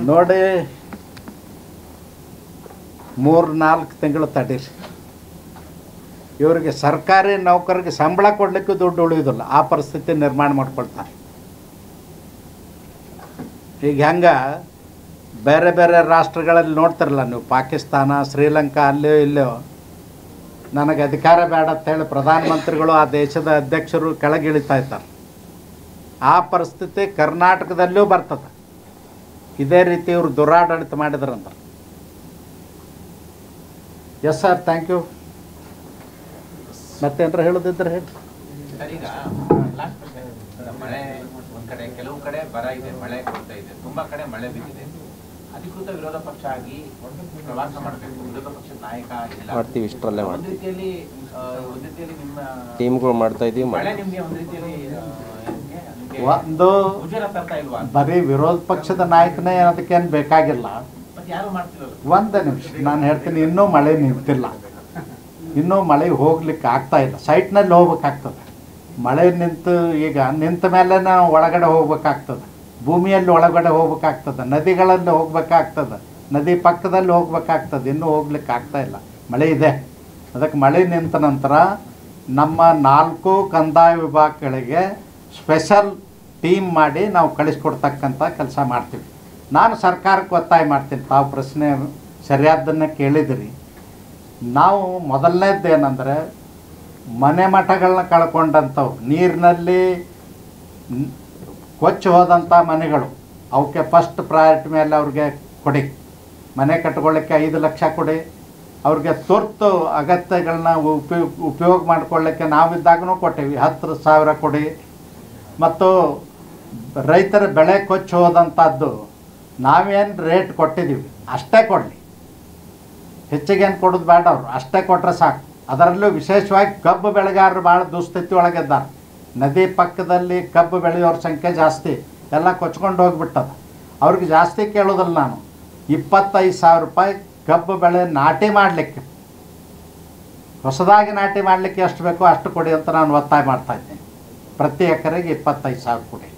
ನೋಡಿ ಮೂರು ನಾಲ್ಕು ತಿಂಗಳು ತಡೀರಿ ಇವರಿಗೆ ಸರ್ಕಾರಿ ನೌಕರಿಗೆ ಸಂಬಳ ಕೊಡಲಿಕ್ಕೂ ದುಡ್ಡು ಉಳಿಯೋದಿಲ್ಲ ಆ ಪರಿಸ್ಥಿತಿ ನಿರ್ಮಾಣ ಮಾಡ್ಕೊಳ್ತಾರೆ ಈಗ ಹೆಂಗ ಬೇರೆ ಬೇರೆ ರಾಷ್ಟ್ರಗಳಲ್ಲಿ ನೋಡ್ತಿರಲ್ಲ ನೀವು ಪಾಕಿಸ್ತಾನ ಶ್ರೀಲಂಕಾ ಅಲ್ಲೋ ಇಲ್ಲೋ ನನಗೆ ಅಧಿಕಾರ ಬೇಡ ಅಂತೇಳಿ ಪ್ರಧಾನಮಂತ್ರಿಗಳು ಆ ದೇಶದ ಅಧ್ಯಕ್ಷರು ಕೆಳಗಿಳಿತಾ ಇದ್ದಾರೆ ಆ ಪರಿಸ್ಥಿತಿ ಕರ್ನಾಟಕದಲ್ಲೂ ಬರ್ತದೆ ಇದೇ ರೀತಿ ಇವರು ದುರಾಡಳಿತ ಮಾಡಿದ್ರಂತ ಎಸ್ ಸರ್ ಥ್ಯಾಂಕ್ ಯು ಮತ್ತೇನಾರ ಹೇಳೋದಿದ್ರೆ ಹೇಳಿ ಸರ್ ಈಗ last question. ಮಳೆ ಒಂದ್ ಕಡೆ ಕೆಲವು ಕಡೆ ಬರ ಇದೆ ಮಳೆ ಕೊಡ್ತಾ ಇದೆ ತುಂಬಾ ಕಡೆ ಮಳೆ ಬಿದ್ದಿದೆ ಅಧಿಕೃತ ವಿರೋಧ ಪಕ್ಷ ಆಗಿ ಪ್ರವಾಸ ಮಾಡಬೇಕು ವಿರೋಧ ಪಕ್ಷದ ನಾಯಕ ಆಗಿಲ್ಲ ಮಾಡ್ತೀವಿ ಇಷ್ಟರಲ್ಲೇ ಒಂದ್ ಮಾಡ್ತೀವಿ ರೀತಿಯಲ್ಲಿ ಆ, ಒಂದ್ ರೀತಿಯಲ್ಲಿ ನಿಮ್ಮ ಟೀಮ್ಗಳು ಮಾಡ್ತಾ ಇದೀವಿ ಮಳೆ ಮಾಡಿ ನಿಮ್ಗೆ ಒಂದ್ ರೀತಿಯಲ್ಲಿ ಆ, ನಿಮ್ಗೆ- ನಿಮ್ಗೆ ಒಂದು ಮುಜುಗರ ತರ್ತಾ ಇಲ್ವಾ ಅಂತ? ಬರೀ ವಿರೋಧ ಪಕ್ಷದ ನಾಯಕನೇ ಅದಕ್ಕೇನು ಬೇಕಾಗಿಲ್ಲ ಮತ್ತೆ ಯಾರು ಮಾಡ್ತಿರಲ್ಲ ಒಂದು ನಿಮಿಷ ನಾನು ಹೇಳ್ತೀನಿ ಇನ್ನೂ ಮಳೆ ನಿಂತಿಲ್ಲ ಇನ್ನೂ ಮಳೆ ಹೋಗ್ಲಿಕ್ಕೆ ಆಗ್ತಾ ಇಲ್ಲ ಸೈಟ್ನಲ್ಲಿ ಹೋಗ್ಬೇಕಾಗ್ತದೆ ಮಳೆ ನಿಂತು ಈಗ ನಿಂತ ಮೇಲೆ ನಾವು ಒಳಗಡೆ ಹೋಗ್ಬೇಕಾಗ್ತದೆ ಭೂಮಿಯಲ್ಲಿ ಒಳಗಡೆ ಹೋಗ್ಬೇಕಾಗ್ತದೆ ನದಿಗಳಲ್ಲಿ ಹೋಗ್ಬೇಕಾಗ್ತದೆ ನದಿ ಪಕ್ಕದಲ್ಲಿ ಹೋಗ್ಬೇಕಾಗ್ತದೆ ಇನ್ನೂ ಹೋಗ್ಲಿಕ್ಕೆ ಆಗ್ತಾ ಇಲ್ಲ ಮಳೆ ಇದೆ ಅದಕ್ಕೆ ಮಳೆ ನಿಂತ ನಂತರ ನಮ್ಮ ನಾಲ್ಕು ಕಂದಾಯ ವಿಭಾಗಗಳಿಗೆ ಸ್ಪೆಷಲ್ ಟೀಮ್ ಮಾಡಿ ನಾವು ಕಳಿಸ್ಕೊಡ್ತಕ್ಕಂಥ ಕೆಲಸ ಮಾಡ್ತೀವಿ ನಾನು ಸರ್ಕಾರಕ್ಕೆ ಒತ್ತಾಯ ಮಾಡ್ತೀನಿ ತಾವು ಪ್ರಶ್ನೆ ಸರಿಯಾದ್ದನ್ನು ಕೇಳಿದಿರಿ ನಾವು ಮೊದಲನೇದ್ದು ಏನಂದರೆ ಮನೆ ಮಠಗಳನ್ನ ಕಳ್ಕೊಂಡಂಥವು ನೀರಿನಲ್ಲಿ ನ್- ಕೊಚ್ಚಿ ಹೋದಂಥ ಮನೆಗಳು ಅವಕ್ಕೆ ಫಸ್ಟ್ ಪ್ರಯಾರಿಟಿ ಮೇಲೆ ಅವ್ರಿಗೆ ಕೊಡಿ ಮನೆ ಕಟ್ಕೊಳ್ಳಿಕ್ಕೆ ಐದು ಲಕ್ಷ ಕೊಡಿ ಅವ್ರಿಗೆ ತುರ್ತು ಅಗತ್ಯಗಳನ್ನ ಉಪಯೋಗ ಉಪಯೋಗ ಮಾಡ್ಕೊಳ್ಳಿಕ್ಕೆ ನಾವಿದ್ದಾಗೂ ಕೊಟ್ಟೀವಿ ಹತ್ತು ಸಾವಿರ ಕೊಡಿ ಮತ್ತು ರೈತರ ಬೆಳೆ ಕೊಚ್ಚಿ ಹೋದಂಥದ್ದು ನಾವೇನು ರೇಟ್ ಕೊಟ್ಟಿದ್ದೀವಿ ಅಷ್ಟೇ ಕೊಡಲಿ ಹೆಚ್ಚಿಗೇನು ಕೊಡೋದು ಬೇಡ ಅವರು ಅಷ್ಟೇ ಕೊಟ್ಟರೆ ಸಾಕು ಅದರಲ್ಲೂ ವಿಶೇಷವಾಗಿ ಕಬ್ಬು ಬೆಳೆಗಾರರು ಭಾಳ ದುಸ್ಥಿತಿ ಒಳಗಿದ್ದಾರೆ ನದಿ ಪಕ್ಕದಲ್ಲಿ ಕಬ್ಬು ಬೆಳೆಯೋರ ಸಂಖ್ಯೆ ಜಾಸ್ತಿ ಎಲ್ಲ ಕೊಚ್ಕೊಂಡು ಹೋಗ್ಬಿಟ್ಟದ ಅವ್ರಿಗೆ ಜಾಸ್ತಿ ಕೇಳೋದಿಲ್ಲ ನಾನು ಇಪ್ಪತ್ತೈದು ಸಾವಿರ ರೂಪಾಯಿ ಕಬ್ಬು ಬೆಳೆ ನಾಟಿ ಮಾಡಲಿಕ್ಕೆ ಹೊಸದಾಗಿ ನಾಟಿ ಮಾಡಲಿಕ್ಕೆ ಎಷ್ಟು ಬೇಕೋ ಅಷ್ಟು ಕೊಡಿ ಅಂತ ನಾನು ಒತ್ತಾಯ ಮಾಡ್ತಾ ಇದ್ದೀನಿ ಪ್ರತಿ ಎಕರೆಗೆ ಇಪ್ಪತ್ತೈದು ಸಾವಿರ ಕೊಡಿ